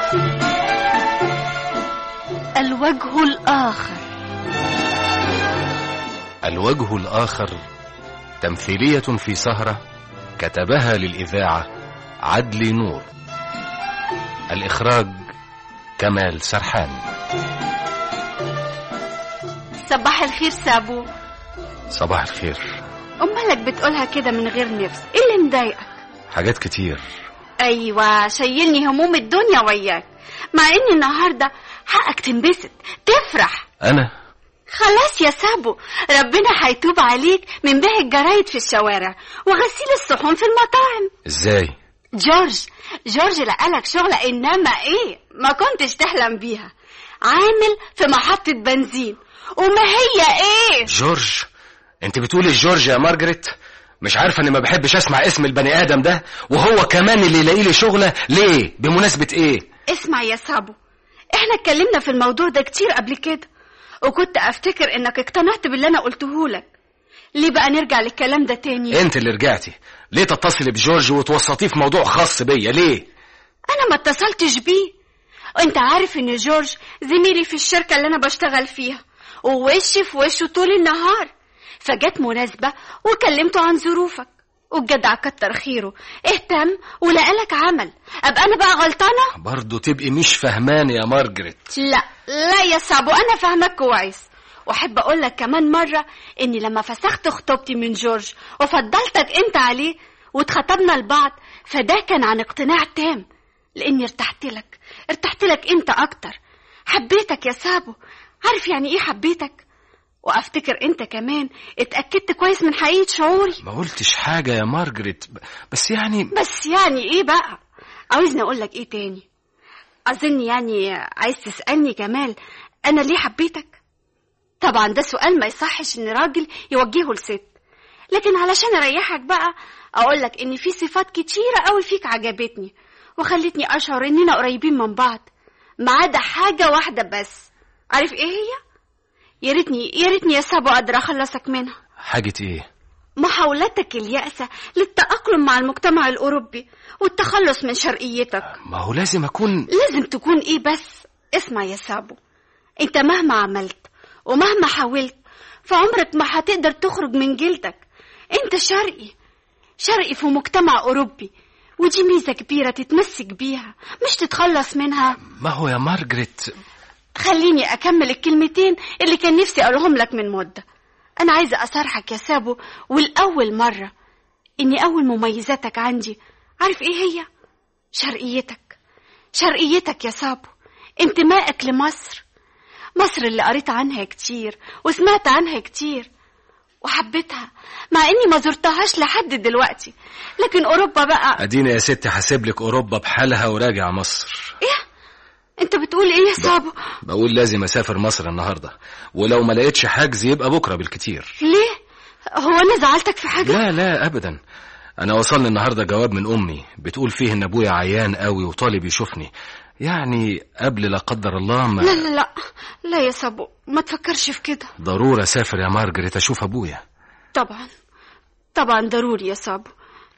الوجه الآخر الوجه الآخر تمثيلية في سهرة كتبها للإذاعة عدلي نور الإخراج كمال سرحان صباح الخير سابو صباح الخير أمالك بتقولها كده من غير نفس إيه اللي مضايقك حاجات كتير أيوة شايلني هموم الدنيا وياك مع إن النهاردة حقك تنبسط تفرح أنا خلاص يا سابو ربنا هيتوب عليك من بيع الجرايد في الشوارع وغسيل الصحون في المطاعم إزاي جورج جورج لقالك شغلة إنما إيه ما كنتش تحلم بيها عامل في محطة بنزين وما هي إيه جورج أنت بتقولي جورج يا مارجريت مش عارفة إني ما بحبش أسمع اسم البني آدم ده وهو كمان اللي يلاقي لي شغلة ليه بمناسبة إيه اسمع يا سابو احنا اتكلمنا في الموضوع ده كتير قبل كده وكنت افتكر انك اقتنعت باللي انا قلته لك ليه بقى نرجع للكلام ده تاني أنت اللي رجعتي ليه تتصلي بجورج وتوسطيه في موضوع خاص بيا ليه انا ما اتصلتش بيه وانت عارف ان جورج زميلي في الشركة اللي انا بشتغل فيها ووشي في وشه طول النهار فجت مناسبة وكلمته عن ظروفك والجدع كتر خيره اهتم ولقالك عمل ابقى انا بقى غلطانة برضه تبقي مش فهماني يا مارجريت لا لا يا صابو انا فاهمك كويس واحب اقول لك كمان مره اني لما فسخت خطوبتي من جورج وفضلتك انت عليه واتخطبنا لبعض فده كان عن اقتناع تام لاني ارتحت لك ارتحت لك انت اكتر حبيتك يا سابو عارف يعني ايه حبيتك وافتكر انت كمان اتاكدت كويس من حقيقه شعوري ما قلتش حاجة يا مارجريت ب- بس يعني بس يعني ايه بقى عاوزني اقول لك ايه تاني اظن يعني عايز تسالني كمال انا ليه حبيتك طبعا ده سؤال ما يصحش ان راجل يوجهه لست لكن علشان اريحك بقى اقول لك ان في صفات كتيره قوي فيك عجبتني وخلتني اشعر اننا قريبين من بعض ما عدا حاجه واحده بس عارف ايه هي يا ريتني يا ريتني يا سابو قادره اخلصك منها حاجة إيه محاولتك اليأسة للتأقلم مع المجتمع الأوروبي والتخلص من شرقيتك ما هو لازم أكون لازم تكون إيه بس اسمع يا سابو أنت مهما عملت ومهما حاولت فعمرك ما هتقدر تخرج من جلدك أنت شرقي شرقي في مجتمع أوروبي ودي ميزة كبيرة تتمسك بيها مش تتخلص منها ما هو يا مارجريت خليني أكمل الكلمتين اللي كان نفسي أقولهم لك من مدة أنا عايزة أصارحك يا سابو والأول مرة إني أول مميزاتك عندي عارف إيه هي؟ شرقيتك شرقيتك يا سابو انتمائك لمصر مصر اللي قريت عنها كتير وسمعت عنها كتير وحبيتها مع إني ما زرتهاش لحد دلوقتي لكن أوروبا بقى أديني يا ستي حاسبلك أوروبا بحالها وراجع مصر إيه؟ أنت بتقول إيه يا سابو؟ بقول لازم أسافر مصر النهاردة ولو ما لقيتش حجز يبقى بكرة بالكتير ليه؟ هو أنا زعلتك في حاجة؟ لا لا أبدا أنا وصلني النهاردة جواب من أمي بتقول فيه إن أبويا عيان قوي وطالب يشوفني يعني قبل لا قدر الله ما لا لا لا لا يا سابو ما تفكرش في كده ضروري أسافر يا مارجريت أشوف أبويا طبعا طبعا ضروري يا سابو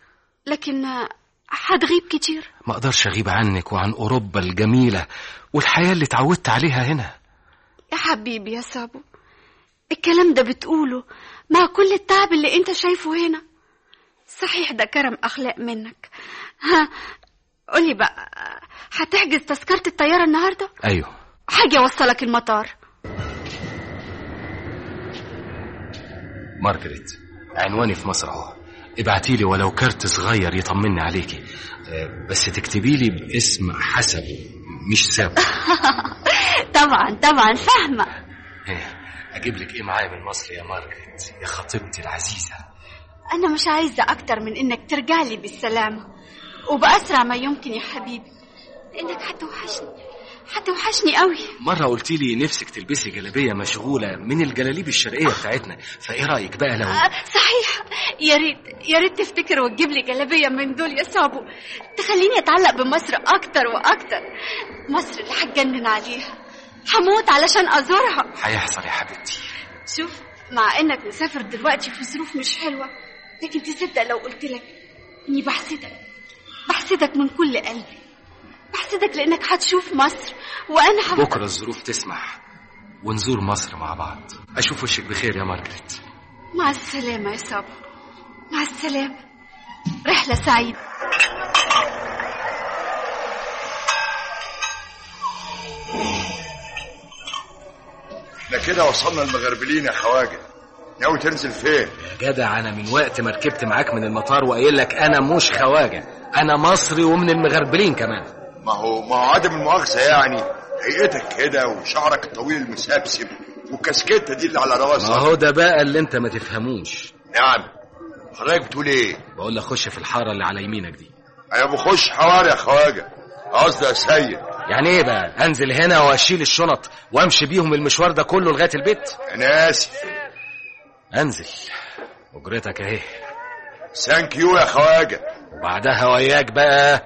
لكن آه، هتغيب كتير ما أقدرش أغيب عنك وعن أوروبا الجميلة والحياة اللي اتعودت عليها هنا يا حبيبي يا سابو الكلام ده بتقوله مع كل التعب اللي انت شايفه هنا صحيح ده كرم اخلاق منك ها قولي بقى هتحجز تذكرة الطيارة النهاردة أيوه حاجة اوصلك المطار مارجريت عنواني في مصر اهو ابعتي لي ولو كارت صغير يطمني عليكي آه، بس تكتبي لي باسم حسب مش ساب طبعا طبعا فاهمة إيه، اجيب لك ايه معايا من مصر يا مارجريت يا خطيبتي العزيزه أنا مش عايزة أكتر من إنك ترجع لي بالسلامة وبأسرع ما يمكن يا حبيبي لأنك هتوحشني هتوحشني قوي مره قلت لي نفسك تلبسي جلابيه مشغوله من الجلاليب الشرقيه بتاعتنا فايه رايك بقى لو آه، صحيح يا ريت يا ريت تفتكر وتجيب لي جلابية من دول يا سابو تخليني أتعلق بمصر أكتر وأكتر مصر اللي هتجنن عليها هموت علشان أزورها هيحصل يا حبيبتي شوف مع إنك مسافر دلوقتي في ظروف مش حلوة لكن تصدق لو قلت لك إني بحسدك بحسدك من كل قلبي بحسدك لانك هتشوف مصر وانا ح... بكرة الظروف تسمح ونزور مصر مع بعض أشوف وشك بخير يا مارجريت مع السلامة يا صبا مع السلامة رحلة سعيدة احنا كده وصلنا المغربلين يا خواجه ناوي تنزل فين يا جدع أنا من وقت ما ركبت معاك من المطار وقايل لك أنا مش خواجة أنا مصري ومن المغربلين كمان ما هو ما هو عدم المؤاخذه يعني هيئتك كده وشعرك الطويل المسبسب والكاسكيته دي اللي على ما راسك هو ده بقى اللي أنت ما تفهموش نعم حضرتك بتقول ايه بقول لك خش في الحارة اللي على يمينك دي انا بخش حوار يا خواجه قصدي يا سيد يعني ايه بقى انزل هنا واشيل الشنط وامشي بيهم المشوار ده كله لغايه البيت انا اسف انزل اجرتك اهي ثانك يو يا خواجه وبعدها وياك بقى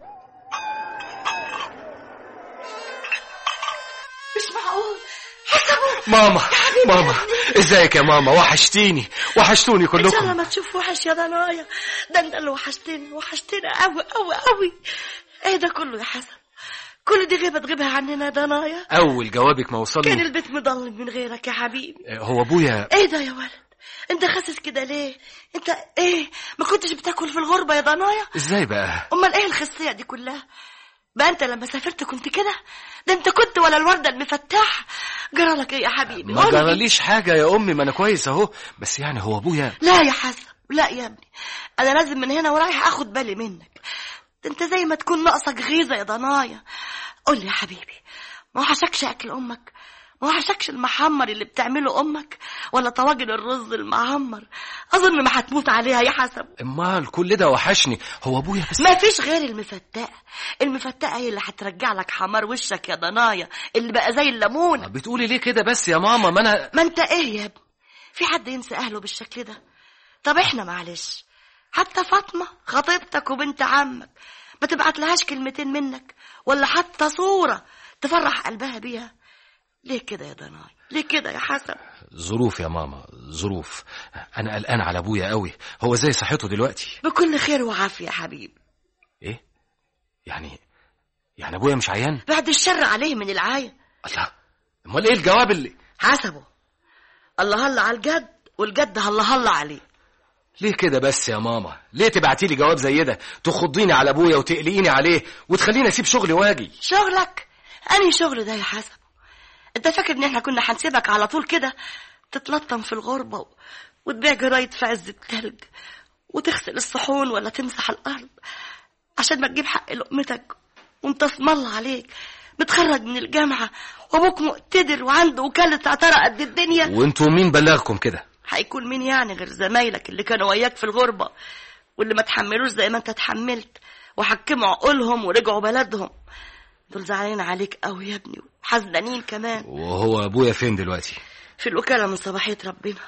مش معقول حسبوا ماما ماما ازيك يا ماما وحشتيني وحشتوني ان شاء الله كلكم ما تشوف وحش يا ضنايا ده انت اللي وحشتني وحشتني قوي قوي قوي ايه ده كله يا حسن كل دي غيبه تغيبها عننا يا ضنايا اول جوابك ما كان وصلني البيت مضلم من غيرك يا حبيبي هو ابويا ايه ده يا ولد انت خاسس كده ليه انت ايه ما كنتش بتاكل في الغربه يا ضنايا ازاي بقى امال ايه الخسيه دي كلها بقى انت لما سافرت كنت كده ده انت كنت ولا الورده المفتاحه جرالك ايه يا حبيبي ما قولي. جراليش حاجه يا امي ما انا كويس اهو بس يعني هو ابويا لا يا حسن لا يا ابني انا لازم من هنا ورايح اخد بالي منك ده انت زي ما تكون ناقصك غيظه يا ضنايا قول لي يا حبيبي ما وحشكش اكل امك ما وحشكش المحمر اللي بتعمله امك ولا طواجن الرز المعمر اظن ما هتموت عليها يا حسن امال كل ده وحشني هو ابويا بس ما فيش غير المفتقه المفتقه هي اللي هترجع لك حمار وشك يا ضنايا اللي بقى زي الليمون بتقولي ليه كده بس يا ماما ما انا ما انت ايه يا ابني في حد ينسى اهله بالشكل ده طب احنا معلش حتى فاطمه خطيبتك وبنت عمك ما تبعت لهاش كلمتين منك ولا حتى صوره تفرح قلبها بيها ليه كده يا ضناي ليه كده يا حسن ظروف يا ماما ظروف انا قلقان على ابويا قوي هو زي صحته دلوقتي بكل خير وعافيه يا حبيبي ايه يعني يعني ابويا مش عيان بعد الشر عليه من العايه الله امال ايه الجواب اللي حسبه الله هلا على الجد والجد هلا هلا عليه ليه كده بس يا ماما ليه تبعتي لي جواب زي ده تخضيني على ابويا وتقلقيني عليه وتخليني اسيب شغلي واجي شغلك انهي شغل ده يا حسن انت فاكر ان احنا كنا هنسيبك على طول كده تتلطم في الغربة و... وتبيع جرايد في عز التلج وتغسل الصحون ولا تمسح الأرض عشان ما تجيب حق لقمتك وانت اسم الله عليك متخرج من الجامعة وابوك مقتدر وعنده وكالة عطارة قد الدنيا وانتوا مين بلغكم كده هيكون مين يعني غير زمايلك اللي كانوا وياك في الغربة واللي ما تحملوش زي ما انت اتحملت وحكموا عقولهم ورجعوا بلدهم دول زعلانين عليك قوي يا ابني وحزنانين كمان وهو ابويا فين دلوقتي في الوكالة من صباحية ربنا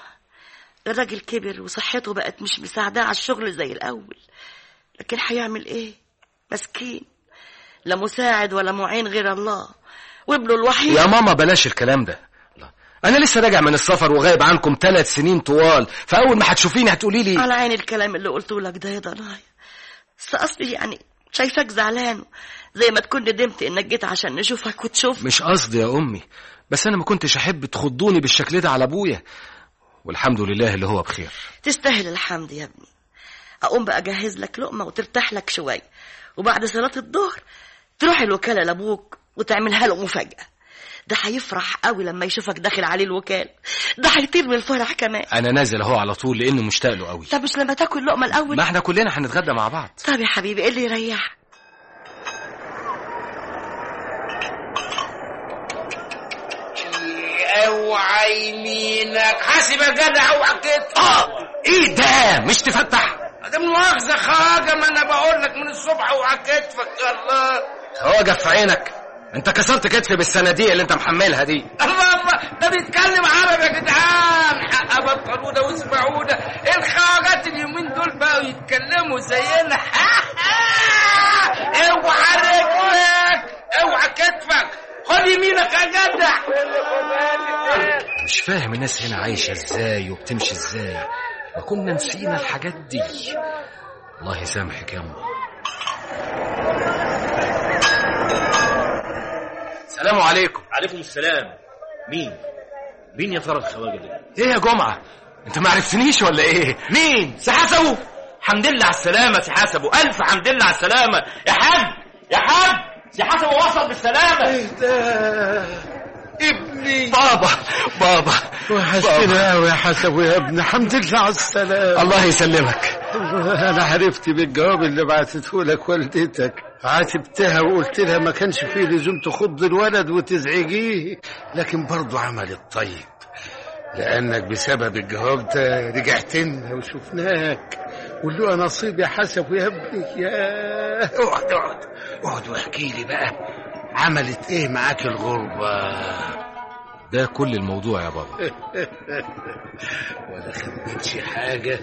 الراجل كبر وصحته بقت مش مساعداه على الشغل زي الأول لكن هيعمل إيه مسكين لا مساعد ولا معين غير الله وابنه الوحيد يا ماما بلاش الكلام ده الله. انا لسه راجع من السفر وغايب عنكم ثلاث سنين طوال فاول ما هتشوفيني هتقولي لي على عين الكلام اللي قلته لك ده يا ضنايا بس أصلي يعني شايفك زعلان زي ما تكون ندمت إنك جيت عشان نشوفك وتشوف مش قصدي يا امي بس انا ما كنتش احب تخضوني بالشكل ده على ابويا والحمد لله اللي هو بخير تستاهل الحمد يا ابني أقوم بقى أجهز لك لقمة وترتاح لك شوية وبعد صلاة الظهر تروح الوكالة لأبوك وتعملها له مفاجأة ده هيفرح قوي لما يشوفك داخل عليه الوكالة ده هيطير من الفرح كمان انا نازل اهو على طول لانه مشتاق له قوي طب مش لما تاكل لقمة الأول ما احنا كلنا هنتغدى مع بعض طب يا حبيبي ايه اللي يريحك اوعى يمينك حاسب يا جدع اوعى كده اه ايه ده مش تفتح ده مؤاخذة خواجة ما انا بقول لك من الصبح اوعى كتفك الله هواجف في عينك انت كسرت كتفي بالصناديق اللي انت محملها دي الله الله ده بيتكلم عربي يا جدعان حق بطلونا واسمعونا الخواجات اليومين دول بقوا يتكلموا زينا اوعى رجلك اوعى كتفك خد يمينك يا جدع مش فاهم الناس هنا عايشة ازاي وبتمشي ازاي ما كنا نسينا الحاجات دي الله يسامحك يا أمه السلام عليكم عليكم السلام مين مين يا ترى الخواجه ده ايه يا جمعه انت ما عرفتنيش ولا ايه مين سحسبه حمد لله على السلامه سحسبه الف حمد لله على السلامه يا حاج يا حاج سحسبه وصل بالسلامه ابني بابا بابا وحشتنا قوي يا حسب يا ابني الحمد لله على السلامة الله يسلمك انا عرفت بالجواب اللي بعتته لك والدتك عاتبتها وقلت لها ما كانش فيه لزوم تخض الولد وتزعجيه لكن برضه عملت طيب لانك بسبب الجواب ده رجعت لنا وشفناك واللي نصيب يا حسب يا ابني يا اقعد اقعد اقعد واحكي لي بقى عملت ايه معاك الغربه ده كل الموضوع يا بابا ولا خبيتش حاجه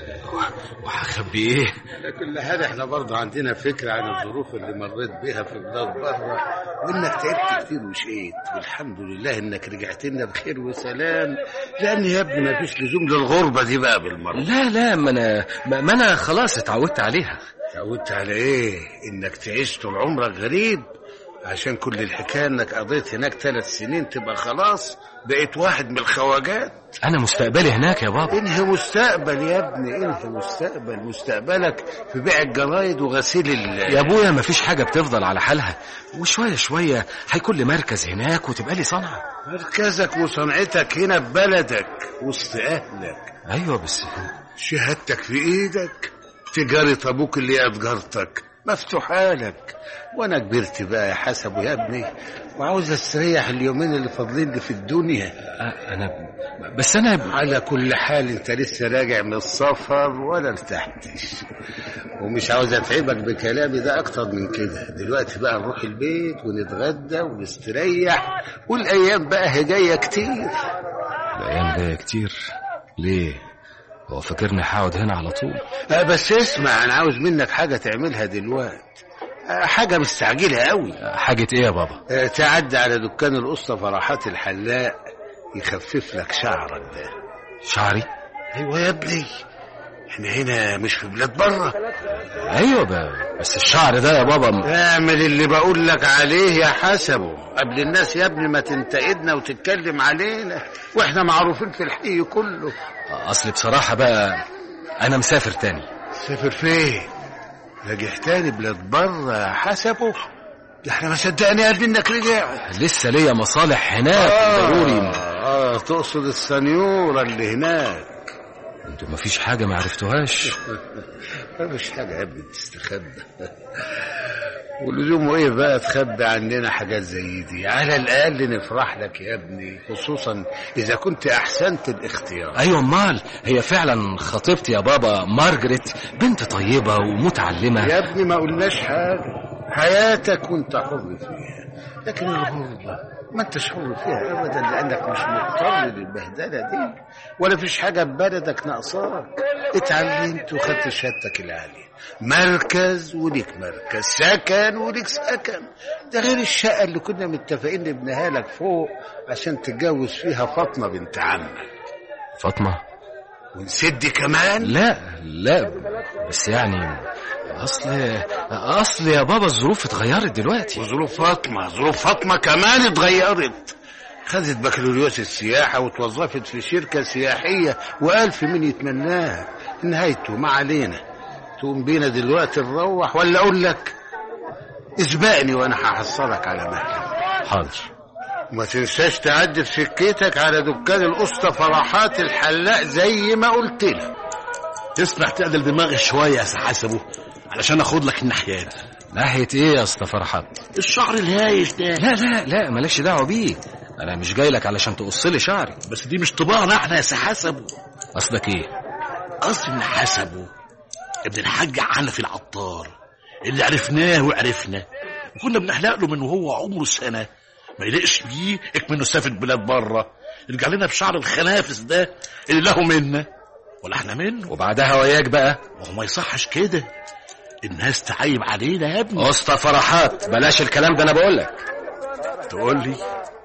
وهخبي ايه على كل حال احنا برضه عندنا فكرة عن الظروف اللي مريت بيها في بلاد بره وانك تعبت كتير وشقيت والحمد لله انك رجعت لنا بخير وسلام لان يا ابني ما فيش لزوم للغربة دي بقى بالمرة لا لا ما انا ما ما انا خلاص اتعودت عليها تعودت على ايه انك تعيش طول عمرك غريب عشان كل الحكاية انك قضيت هناك ثلاث سنين تبقى خلاص بقيت واحد من الخواجات انا مستقبلي هناك يا بابا انهي مستقبل يا ابني انهي مستقبل مستقبلك في بيع الجرايد وغسيل ال يا ابويا مفيش حاجه بتفضل على حالها وشويه شويه هيكون لي مركز هناك وتبقى لي صنعه مركزك وصنعتك هنا في بلدك وسط اهلك ايوه بس شهادتك في ايدك تجارة ابوك اللي هي تجارتك مفتوحة لك وانا كبرت بقى يا حسب يا ابني وعاوز استريح اليومين اللي فاضلين لي في الدنيا أ- انا بس انا على كل حال انت لسه راجع من السفر ولا ارتحتش ومش عاوز اتعبك بكلامي ده اكتر من كده دلوقتي بقى نروح البيت ونتغدى ونستريح والايام بقى هي جايه كتير الايام جايه كتير ليه هو فاكرني هقعد هنا على طول آه بس اسمع انا عاوز منك حاجه تعملها دلوقتي آه حاجه مستعجله قوي حاجه ايه يا بابا آه تعدي على دكان القسطى فرحات الحلاق يخفف لك شعرك ده شعري ايوه يا ابني احنا هنا مش في بلاد بره ايوه ب... بس الشعر ده يا بابا م- اعمل اللي بقول لك عليه يا حسبه قبل الناس يا ابني ما تنتقدنا وتتكلم علينا واحنا معروفين في الحي كله اصل بصراحه بقى انا مسافر تاني سافر فين راجع تاني بلاد بره يا حسبه ده احنا ما صدقني قال انك رجعت لسه ليا مصالح هناك ضروري اه تقصد السنيوره اللي هناك انتوا مفيش حاجه ما عرفتوهاش مفيش حاجه يا ابني تستخبى ولزومه ايه بقى تخبي عننا حاجات زي دي على الاقل نفرح لك يا ابني خصوصا اذا كنت احسنت الاختيار ايوه امال هي فعلا خطيبتي يا بابا مارجريت بنت طيبه ومتعلمه يا ابني ما قلناش حاجه حياتك وانت حر فيها لكن الغربه ما انتش حر فيها ابدا لانك مش مضطر للبهدله دي ولا فيش حاجه في بلدك ناقصاك اتعلمت وخدت شهادتك العاليه مركز وليك مركز سكن وليك سكن ده غير الشقه اللي كنا متفقين نبنيها لك فوق عشان تتجوز فيها فاطمه بنت عمك فاطمه ونسد كمان لا لا بس يعني اصل اصل يا بابا الظروف اتغيرت دلوقتي وظروف فاطمة ظروف فاطمة كمان اتغيرت خدت بكالوريوس السياحة وتوظفت في شركة سياحية وألف من يتمناها نهايته ما علينا تقوم بينا دلوقتي نروح ولا أقول لك اسبقني وأنا هحصلك على مهلك حاضر وما تنساش تعدي في سكتك على دكان القسطى فرحات الحلاق زي ما قلت لك تسمح تعدل دماغي شويه يا حسبه علشان اخد لك الناحيه دي ناحيه ايه يا اسطى فرحات الشعر الهايش ده لا لا لا مالكش دعوه بيه انا مش جاي لك علشان تقص لي شعري بس دي مش طباعنا احنا يا حسبه قصدك ايه قصدي ان حسبه ابن الحاج حنفي العطار اللي عرفناه وعرفنا وكنا بنحلق له من وهو عمره سنه ما يلقش بيه اكمنه سافر بلاد بره يرجع لنا بشعر الخنافس ده اللي له منا ولا احنا منه وبعدها وياك بقى وهو ما يصحش كده الناس تعيب علينا يا ابني اسطى فرحات بلاش الكلام ده انا بقول لك تقول لي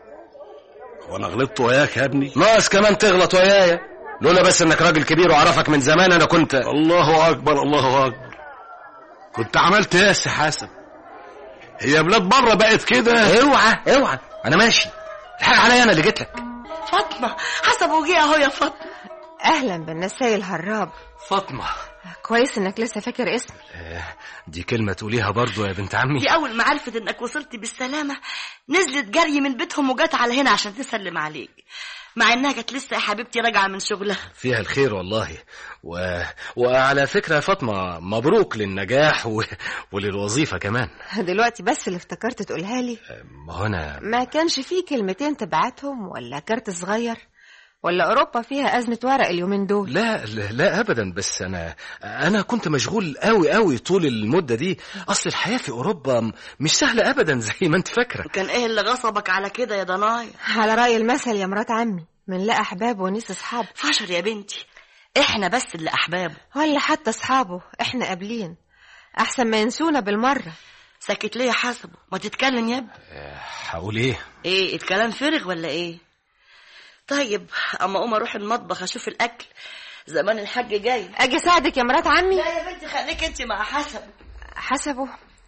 هو انا غلطت وياك يا ابني ناقص كمان تغلط ويايا لولا بس انك راجل كبير وعرفك من زمان انا كنت الله اكبر الله اكبر كنت عملت ايه يا سي حسن هي بلاد بره بقت كده اوعى اوعى انا ماشي الحق عليا انا اللي جيت لك فاطمة حسبه جه اهو يا فاطمة اهلا بالنساي الهراب فاطمه كويس انك لسه فاكر اسمي آه، دي كلمه تقوليها برضو يا بنت عمي دي أول ما عرفت إنك وصلت بالسلامة نزلت جري من بيتهم وجت على هنا عشان تسلم عليك مع إنها كانت لسه يا حبيبتي راجعة من شغلها فيها الخير والله و... وعلى فكره يا فاطمه مبروك للنجاح و... وللوظيفه كمان دلوقتي بس اللي افتكرت تقولها لي ما هو انا ما كانش فيه كلمتين تبعتهم ولا كارت صغير ولا اوروبا فيها ازمه ورق اليومين دول لا لا, لا ابدا بس انا انا كنت مشغول قوي قوي طول المده دي اصل الحياه في اوروبا م- مش سهله ابدا زي ما انت فاكره وكان إيه اللي غصبك على كده يا ضنايا على راي المثل يا مرات عمي من لا احباب ونيس اصحاب فشر يا بنتي إحنا بس اللي أحبابه ولا حتى اصحابه احنا قابلين احسن ما ينسونا بالمره سكت ليه يا حسبه ما تتكلم يا ابني هقول ايه إيه الكلام فارغ ولا إيه طيب أما أقوم أروح المطبخ أشوف الأكل زمان الحاج جاي اجي اساعدك يا مرات عمي لا يا بنتي خليك أنت مع حسبه حسبه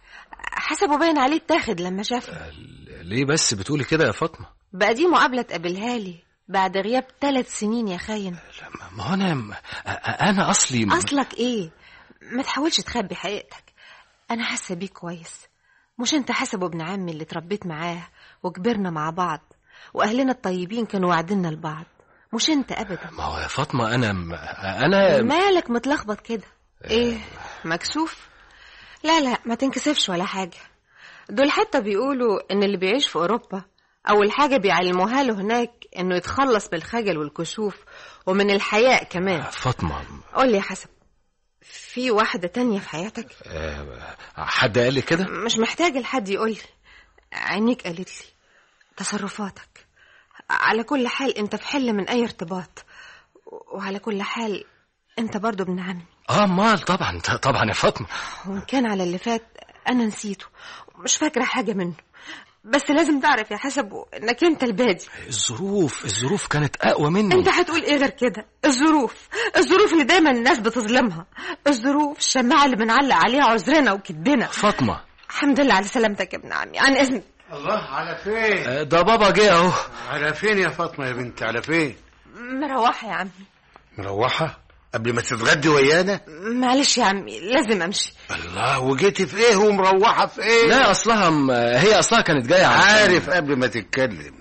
حسبه باين عليه اتاخد لما شافني ليه بس بتقولي كده يا فاطمه بقى دي مقابله تقابلها لي بعد غياب ثلاث سنين يا خاين ما هو انا انا اصلي اصلك ايه ما تحاولش تخبي حقيقتك انا حاسه بيك كويس مش انت حسب ابن عمي اللي اتربيت معاه وكبرنا مع بعض واهلنا الطيبين كانوا واعديننا لبعض مش انت ابدا ما هو يا فاطمه انا انا مالك متلخبط كده ايه مكسوف لا لا ما تنكسفش ولا حاجه دول حتى بيقولوا ان اللي بيعيش في اوروبا اول حاجه بيعلموها له هناك انه يتخلص بالخجل والكسوف ومن الحياء كمان فاطمه قول لي يا حسب في واحده تانية في حياتك آه، حد قال لي كده مش محتاج لحد يقول لي عينيك قالت لي تصرفاتك على كل حال انت في حل من اي ارتباط وعلى كل حال انت برضو ابن عمي اه مال طبعا طبعا يا فاطمه وان كان على اللي فات انا نسيته مش فاكره حاجه منه بس لازم تعرف يا حسب انك انت البادي الظروف الظروف كانت اقوى مني انت هتقول ايه غير كده الظروف الظروف اللي دايما الناس بتظلمها الظروف الشماعه اللي بنعلق عليها عذرنا وكدنا فاطمه الحمد لله على سلامتك يا ابن عمي عن اذنك الله على فين آه، ده بابا جه اهو على فين يا فاطمه يا بنت على فين مروحه يا عمي مروحه قبل ما تتغدي ويانا معلش يا عمي لازم امشي الله وجيتي في ايه ومروحه في ايه لا اصلها م... هي اصلها كانت جايه عشان- عارف قبل ما تتكلم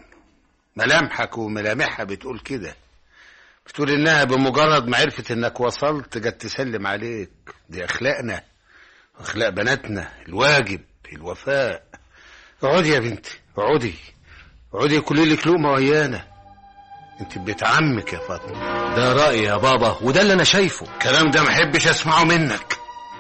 ملامحك وملامحها بتقول كده بتقول انها بمجرد ما عرفت انك وصلت جت تسلم عليك دي اخلاقنا اخلاق بناتنا الواجب الوفاء اقعدي يا بنتي اقعدي اقعدي كلي لك لقمه ويانا انت بيت عمك يا فاطمه ده رايي يا بابا وده اللي انا شايفه الكلام ده ما احبش اسمعه منك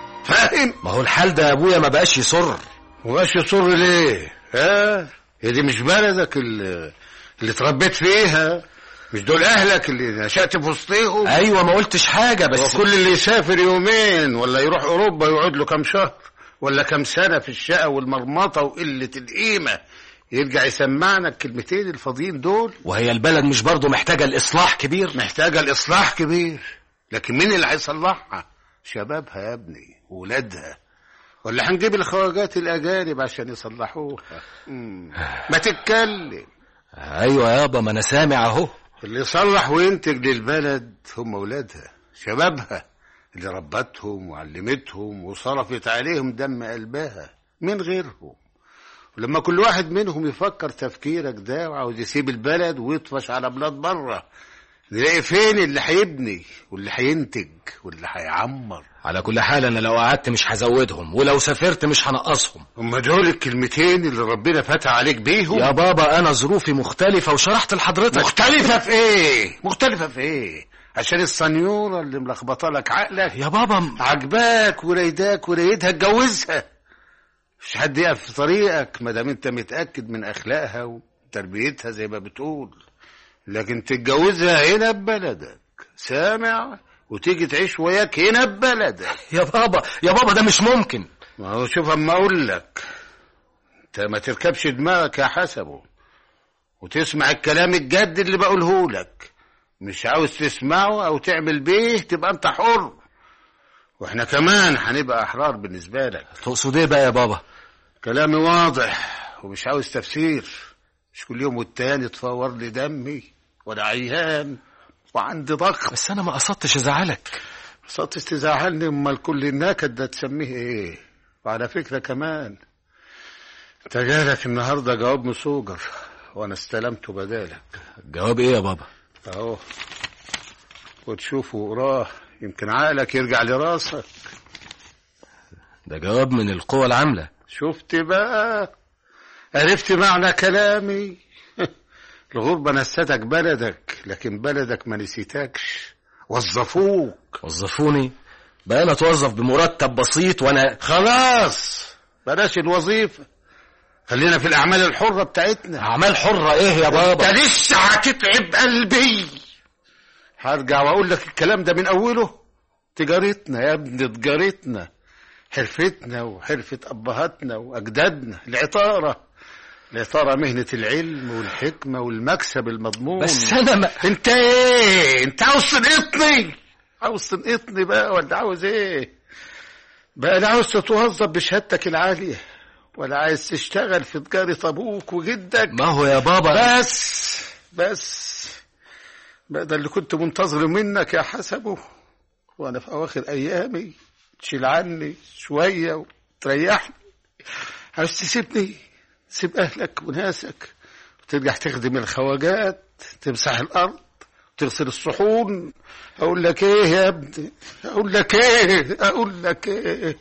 فاهم ما هو الحال ده ابويا ما بقاش يصر وماشي يصر ليه ها هي دي مش بلدك اللي, اللي اتربيت فيها مش دول اهلك اللي نشأت في وسطيهم ايوه ما قلتش حاجه بس وكل اللي يسافر يومين ولا يروح اوروبا يقعد له كام شهر ولا كام سنه في الشقه والمرمطه وقله القيمه يرجع يسمعنا الكلمتين الفاضيين دول وهي البلد مش برضه محتاجه الاصلاح كبير محتاجه الاصلاح كبير لكن مين اللي هيصلحها شبابها يا ابني وولادها ولا هنجيب الخواجات الاجانب عشان يصلحوها مم. ما تتكلم ايوه يابا ما انا سامع اهو اللي يصلح وينتج للبلد هم ولادها شبابها اللي ربتهم وعلمتهم وصرفت عليهم دم قلبها من غيرهم ولما كل واحد منهم يفكر تفكيرك ده وعاوز يسيب البلد ويطفش على بلاد بره نلاقي فين اللي هيبني واللي هينتج واللي هيعمر على كل حال انا لو قعدت مش هزودهم ولو سافرت مش هنقصهم هم دول الكلمتين اللي ربنا فتح عليك بيهم يا بابا انا ظروفي مختلفه وشرحت لحضرتك مختلفة في ايه مختلفة في ايه عشان السنيورة اللي ملخبطة لك عقلك يا بابا م- عجباك ورايداك ورايدها اتجوزها مش حد يقف في طريقك ما دام انت متاكد من اخلاقها وتربيتها زي ما بتقول لكن تتجوزها هنا ببلدك سامع وتيجي تعيش وياك هنا ببلدك يا بابا يا بابا ده مش ممكن ما هو شوف اما اقول لك انت ما تركبش دماغك يا حسبه وتسمع الكلام الجد اللي بقوله لك مش عاوز تسمعه او تعمل بيه تبقى انت حر واحنا كمان هنبقى احرار بالنسبه لك تقصد ايه بقى يا بابا كلامي واضح ومش عاوز تفسير مش كل يوم والتاني تفور لي دمي وانا عيان وعندي ضغط بس انا ما قصدتش ازعلك صوت تزعلني امال كل النكد ده تسميه ايه وعلى فكره كمان انت جالك النهارده جواب مسوجر وانا استلمته بدالك جواب ايه يا بابا اهو وتشوفه وراه يمكن عقلك يرجع لراسك ده جواب من القوى العاملة شفت بقى عرفت معنى كلامي الغربة نستك بلدك لكن بلدك ما نسيتكش وظفوك وظفوني بقى انا اتوظف بمرتب بسيط وانا خلاص بلاش الوظيفة خلينا في الأعمال الحرة بتاعتنا اعمال حرة ايه يا انت بابا لسه هتتعب قلبي هرجع واقول لك الكلام ده من اوله تجارتنا يا ابني تجارتنا حرفتنا وحرفة ابهاتنا واجدادنا العطارة العطارة مهنة العلم والحكمة والمكسب المضمون بس انا ما انت ايه انت عاوز تنقطني عاوز تنقطني بقى ولا عاوز ايه بقى لا عاوز تتوظف بشهادتك العالية ولا عايز تشتغل في تجارة ابوك وجدك ما هو يا بابا بس بس بقى ده اللي كنت منتظره منك يا حسبه وانا في اواخر ايامي تشيل عني شويه وتريحني عايز تسيبني تسيب اهلك وناسك وترجع تخدم الخواجات تمسح الارض تغسل الصحون اقول لك ايه يا ابني اقول لك ايه اقول لك ايه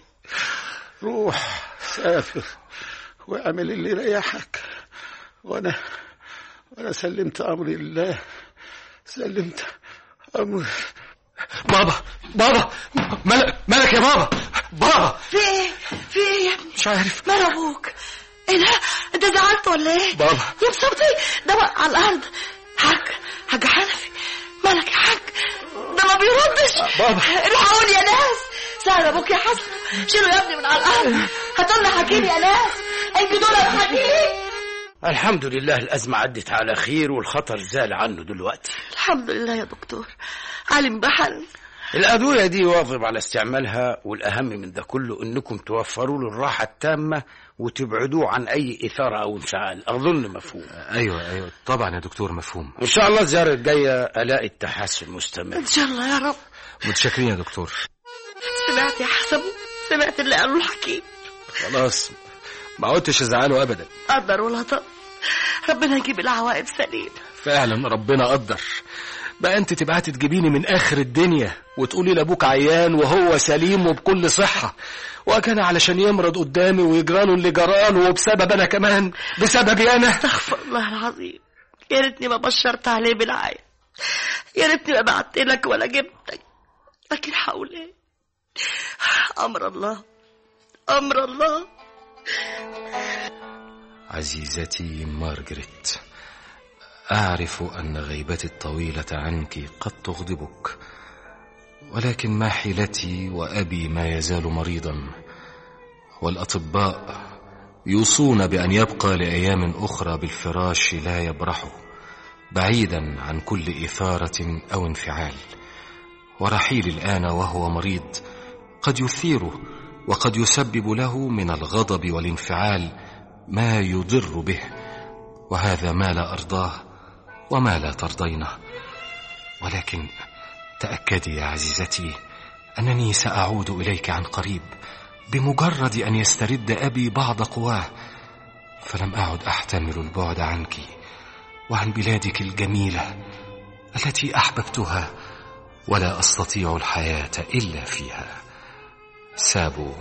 روح سافر واعمل اللي يريحك وانا وانا سلمت امري لله سلمت امري بابا بابا ملك ملك يا بابا بابا في ايه في ايه يا ابني مش عارف مال ابوك ايه ده انت زعلت ولا ايه بابا. يا بصوتي ده وقع على الارض حاج حاج حنفي مالك يا حاج ده ما بيردش بابا. الحقوني يا ناس سهل ابوك يا حسن شيلوا يا ابني من على الارض هاتوا لنا حكيم يا ناس انجدوا لنا الحكيم الحمد لله الأزمة عدت على خير والخطر زال عنه دلوقتي الحمد لله يا دكتور علم بحل الأدوية دي واظب على استعمالها والأهم من ده كله إنكم توفروا له الراحة التامة وتبعدوه عن أي إثارة أو انفعال أظن مفهوم ايوه ايوه طبعا يا دكتور مفهوم إن شاء الله الزيارة الجاية ألاقي التحسن مستمر ان شاء الله يا رب متشكرين يا دكتور سمعت يا حسن سمعت اللي قاله الحكيم خلاص ما عدتش ازعله ابدا قدر ولا طب ربنا يجيب العواقب سليم فعلا ربنا قدر بقى انت تبعتي تجيبيني من اخر الدنيا وتقولي لابوك عيان وهو سليم وبكل صحة وكان علشان يمرض قدامي ويجراله اللي جراله وبسبب انا كمان بسببي انا استغفر الله العظيم يا ريتني ما بشرت عليه بالعين يا ريتني ما بعت لك ولا جبتك لكن حول ايه امر الله امر الله عزيزتي مارغريت أعرف أن غيبتي الطويلة عنك قد تغضبك ولكن ما حيلتي وأبي ما يزال مريضا والأطباء يوصون بأن يبقى لأيام أخرى بالفراش لا يبرحه بعيدا عن كل إثارة أو انفعال ورحيل الآن وهو مريض قد يثيره وقد يسبب له من الغضب والانفعال ما يضر به وهذا ما لا أرضاه وما لا ترضينه ولكن تأكدي يا عزيزتي أنني سأعود إليك عن قريب بمجرد أن يسترد أبي بعض قواه فلم أعد أحتمل البعد عنك وعن بلادك الجميلة التي أحببتها ولا أستطيع الحياة إلا فيها سابو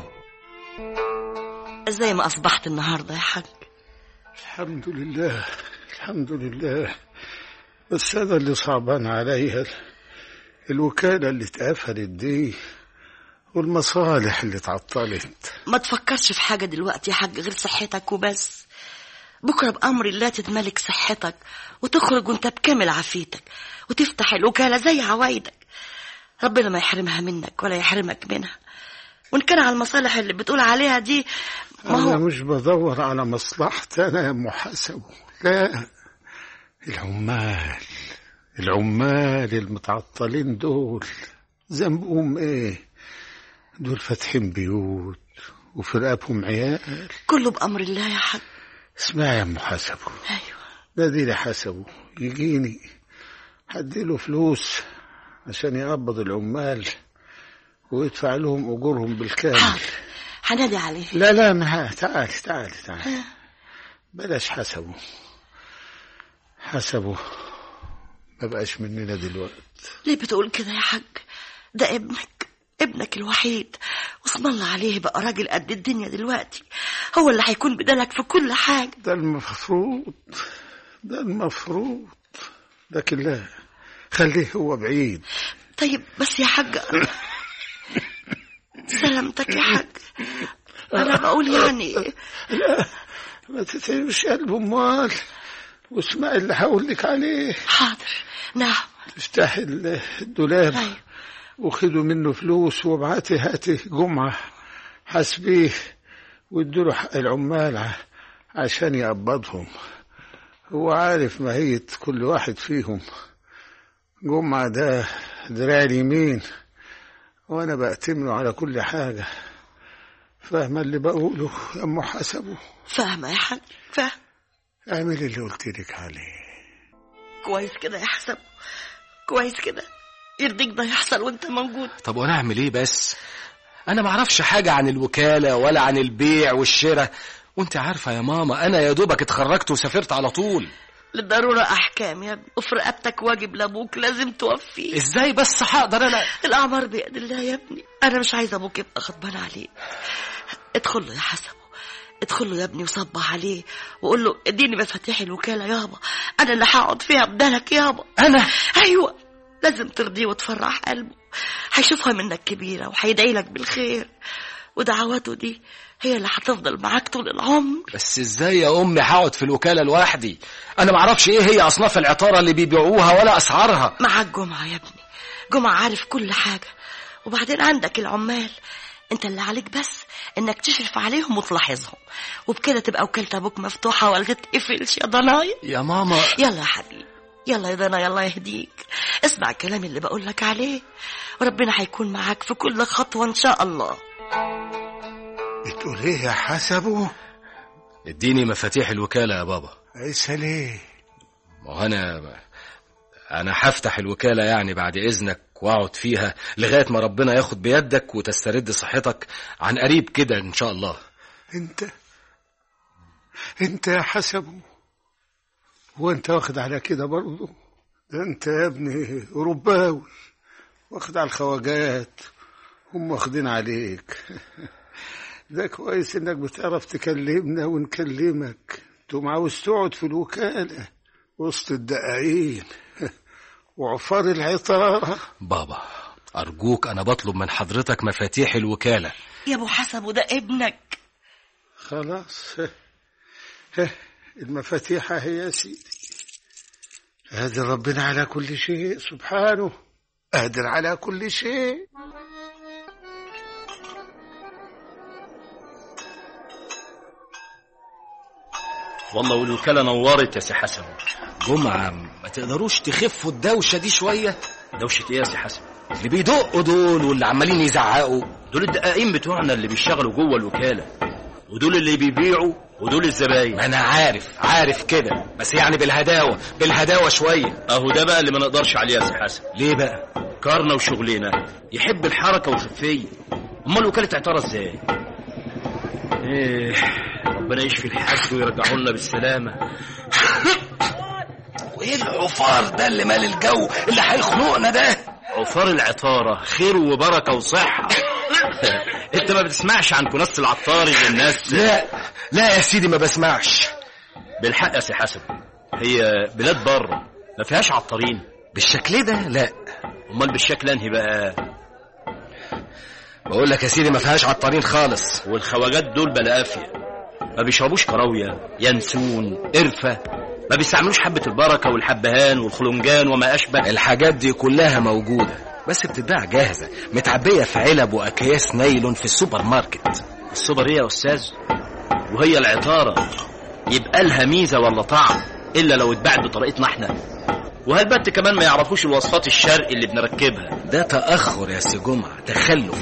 زي ما اصبحت النهارده يا حاج الحمد لله الحمد لله بس هذا اللي صعبان عليا الوكالة اللي اتقفلت دي والمصالح اللي اتعطلت ما تفكرش في حاجه دلوقتي يا حاج غير صحتك وبس بكره بامر الله تتملك صحتك وتخرج وانت بكامل عافيتك وتفتح الوكاله زي عوايدك ربنا ما يحرمها منك ولا يحرمك منها وان كان على المصالح اللي بتقول عليها دي ما أنا هو مش بدور على مصلحتي أنا يا محاسب لا العمال العمال المتعطلين دول ذنبهم إيه دول فاتحين بيوت وفي رقابهم عيال كله بأمر الله يا حاج اسمعي يا ام حسبه أيوة نادي لي حسبه يجيني هديله فلوس عشان يقبض العمال ويدفع لهم اجورهم بالكامل حاضر هنادي عليه لا لا ما تعالي تعالي تعالي بلاش حسبه حسبه ما بقاش مننا دلوقتي ليه بتقول كده يا حاج ده ابنك ابنك الوحيد واسم الله عليه بقى راجل قد الدنيا دلوقتي هو اللي هيكون بدلك في كل حاجة ده المفروض ده المفروض لكن لا خليه هو بعيد طيب بس يا حاج سلامتك يا حاج انا بقول يعني لا ما تتعبش قلب امال واسمعي اللي هقول لك عليه حاضر نعم افتحي ال- الدولاب أيوة. وخدوا منه فلوس وابعتي هاتي جمعة حاسبيه وادوا حق العمال ع- عشان يقبضهم هو عارف ماهية كل واحد فيهم جمعة ده دراع اليمين وانا بأتمنه على كل حاجة فاهمة اللي بقوله يا ام حسبه فاهمة يا حاج فاهم اعملي اللي قلت لك عليه كويس كده يا حسن كويس كده يرضيك ده يحصل وانت موجود طب وانا اعمل ايه بس انا ما اعرفش حاجه عن الوكاله ولا عن البيع والشراء وانت عارفه يا ماما انا يا دوبك اتخرجت وسافرت على طول للضرورة أحكام يا ابني وفي رقبتك واجب لأبوك لازم توفيه ازاي بس هقدر انا الأعمار بيد الله يا ابني أنا مش عايزة أبوك يبقى غضبان عليك ادخل له يا حسن ادخل له يا ابني وصبح عليه وقول له اديني مفاتيح الوكالة يابا أنا اللي هقعد فيها بدلك يابا انا أيوة لازم ترضيه وتفرح قلبه هيشوفها منك كبيرة وهيدعي لك بالخير ودعواته دي هي اللي هتفضل معاك طول العمر بس ازاي يا امي هقعد في الوكاله لوحدي انا ما اعرفش ايه هي اصناف العطاره اللي بيبيعوها ولا اسعارها معاك جمعة يا ابني جمعة عارف كل حاجة وبعدين عندك العمال انت اللي عليك بس انك تشرف عليهم وتلاحظهم وبكده تبقى وكالة ابوك مفتوحة ولا تتقفلش يا ضنايا يا ماما يلا يا حبيبي يلا يا ضنا يلا يهديك اسمع الكلام اللي بقول لك عليه وربنا هيكون معاك في كل خطوة ان شاء الله بتقول ايه يا حسبه اديني مفاتيح الوكاله يا بابا عيسى ليه ما هو انا انا هفتح الوكاله يعني بعد اذنك واقعد فيها لغايه ما ربنا ياخد بيدك وتسترد صحتك عن قريب كده ان شاء الله انت انت يا حسبه وانت واخد على كده برضه ده انت يا ابني رباوي واخد على الخواجات هم واخدين عليك ده كويس انك بتعرف تكلمنا ونكلمك تقوم عاوز تقعد في الوكالة وسط الدقاقين وعفار العطارة بابا ارجوك انا بطلب من حضرتك مفاتيح الوكاله يا ابو حسب وده ابنك خلاص المفاتيح هي يا سيدي قادر ربنا على كل شيء سبحانه قادر على كل شيء والله والوكالة نورت يا سي حسن جمعه ما تقدروش تخفوا الدوشه دي شويه دوشة ايه يا سي حسن اللي بيدقوا دول واللي عمالين يزعقوا دول الدقاقين بتوعنا اللي بيشتغلوا جوه الوكالة ودول اللي بيبيعوا ودول الزباين ما انا عارف عارف كده بس يعني بالهداوه بالهداوه شويه اهو ده بقى اللي ما نقدرش عليه يا سي حسن ليه بقى كارنا وشغلنا يحب الحركة والخفية امال وكالة اعتارة ازاي ايه ربنا يشفي الحاج ويرجعوا لنا بالسلامة وايه العفار ده اللي مال الجو اللي هيخنقنا ده عفار العطارة خير وبركة وصحة انت ما بتسمعش عن كناس العطار اللي الناس لا لا يا سيدي ما بسمعش بالحق يا سي حسن هي بلاد بره ما فيهاش عطارين بالشكل ده لا امال بالشكل انهي بقى بقول لك يا سيدي ما فيهاش عطارين خالص والخواجات دول بلا قافية ما بيشربوش كراوية ينسون قرفة ما بيستعملوش حبة البركة والحبهان والخلنجان وما أشبه الحاجات دي كلها موجودة بس بتتباع جاهزة متعبية في علب وأكياس نايلون في السوبر ماركت السوبر ايه يا أستاذ وهي العطارة يبقى لها ميزة ولا طعم إلا لو اتباعت بطريقتنا احنا وهالبت كمان ما يعرفوش الوصفات الشرقي اللي بنركبها ده تأخر يا سي جمعة تخلف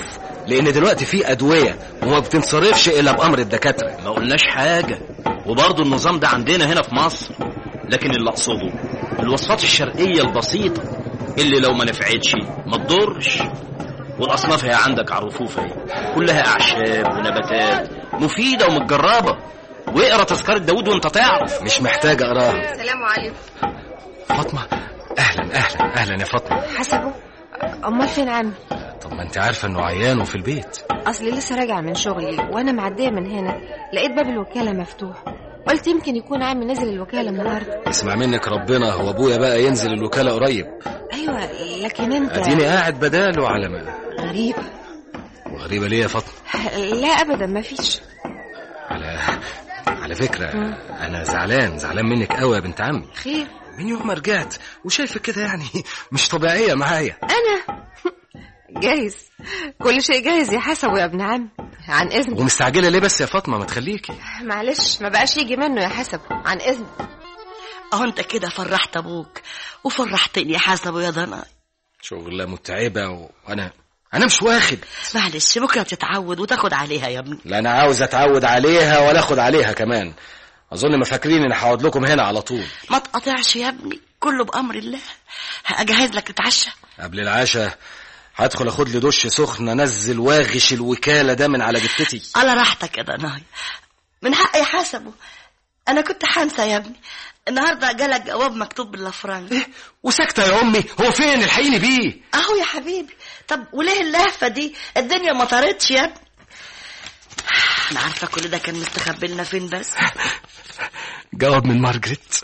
لان دلوقتي في ادويه وما بتنصرفش الا بامر الدكاتره ما قلناش حاجة وبرضه النظام ده عندنا هنا في مصر لكن اللي أقصده الوصفات الشرقية البسيطة اللي لو ما نفعتش ما تضرش والأصناف هي عندك على الرفوف اهي كلها أعشاب ونباتات مفيدة ومتجربة واقرا تذكرة داود وانت تعرف مش محتاج اقراها السلام عليكم فاطمه اهلا اهلا اهلا يا فاطمه حسبه امال فين عمي طب ما انت عارفه انه عيان وفي البيت اصلي لسه راجعه من شغلي وانا معديه من هنا لقيت باب الوكاله مفتوح قلت يمكن يكون عمي نزل الوكاله النهارده اسمع منك ربنا هو ابويا بقى ينزل الوكاله قريب ايوه لكن انت اديني قاعد بداله على ما غريبه وغريبه ليه يا فاطمه لا ابدا ما فيش على على فكره انا زعلان زعلان منك قوي يا بنت عمي خير من يوم ما رجعت وشايفك كده يعني مش طبيعيه معايا انا جايز كل شيء جايز يا حسب يا ابن عم عن اذن ومستعجله ليه بس يا فاطمه ما تخليكي معلش ما بقاش يجي منه يا حسب عن اذن اهو انت كده فرحت ابوك وفرحتني يا حسب يا ضناي شغله متعبه وانا انا مش واخد معلش بكره تتعود وتاخد عليها يا ابني لا انا عاوز اتعود عليها ولا اخد عليها كمان اظن ما فاكرين ان هقعد لكم هنا على طول ما تقطعش يا ابني كله بامر الله هجهز لك تتعشى قبل العشاء هدخل اخد لي دش سخن انزل واغش الوكاله ده من على جتتي على راحتك يا ضناي من حقي حسبه انا كنت حانسه يا ابني النهارده جالك جواب مكتوب باللفرنج وساكته يا امي هو فين الحقيني بيه اهو يا حبيبي طب وليه اللهفه دي الدنيا ما طارتش يا ابني انا عارفه كل ده كان مستخبي لنا فين بس جواب من مارجريت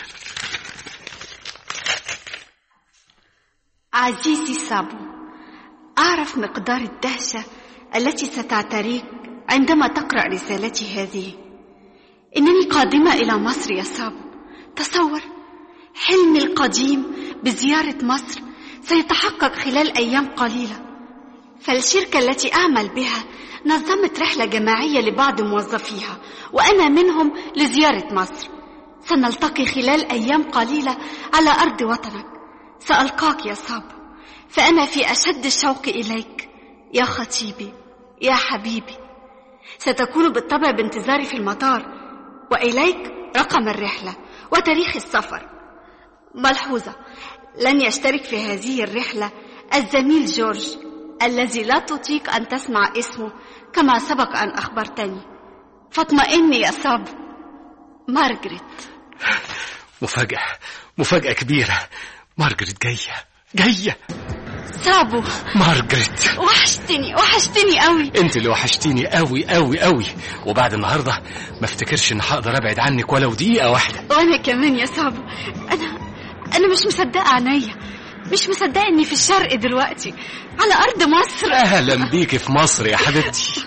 عزيزي صابو أعرف مقدار الدهشة التي ستعتريك عندما تقرأ رسالتي هذه إنني قادمة إلى مصر يا صابو تصور حلمي القديم بزيارة مصر سيتحقق خلال أيام قليلة فالشركة التي أعمل بها نظمت رحلة جماعية لبعض موظفيها وأنا منهم لزيارة مصر سنلتقي خلال أيام قليلة على أرض وطنك سألقاك يا صابو فأنا في أشد الشوق إليك يا خطيبي يا حبيبي ستكون بالطبع بانتظاري في المطار وإليك رقم الرحلة وتاريخ السفر ملحوظة لن يشترك في هذه الرحلة الزميل جورج الذي لا تطيق أن تسمع اسمه كما سبق أن أخبرتني فاطمئني يا صابو مارغريت مفاجاه مفاجاه كبيره مارجريت جايه جايه صابو مارجريت وحشتني وحشتني قوي انت اللي وحشتيني قوي قوي قوي وبعد النهارده ما افتكرش ان هقدر ابعد عنك ولو دقيقه واحده وانا كمان يا صابو انا انا مش مصدقه عينيا مش مصدقه اني في الشرق دلوقتي على ارض مصر اهلا بيكي في مصر يا حبيبتي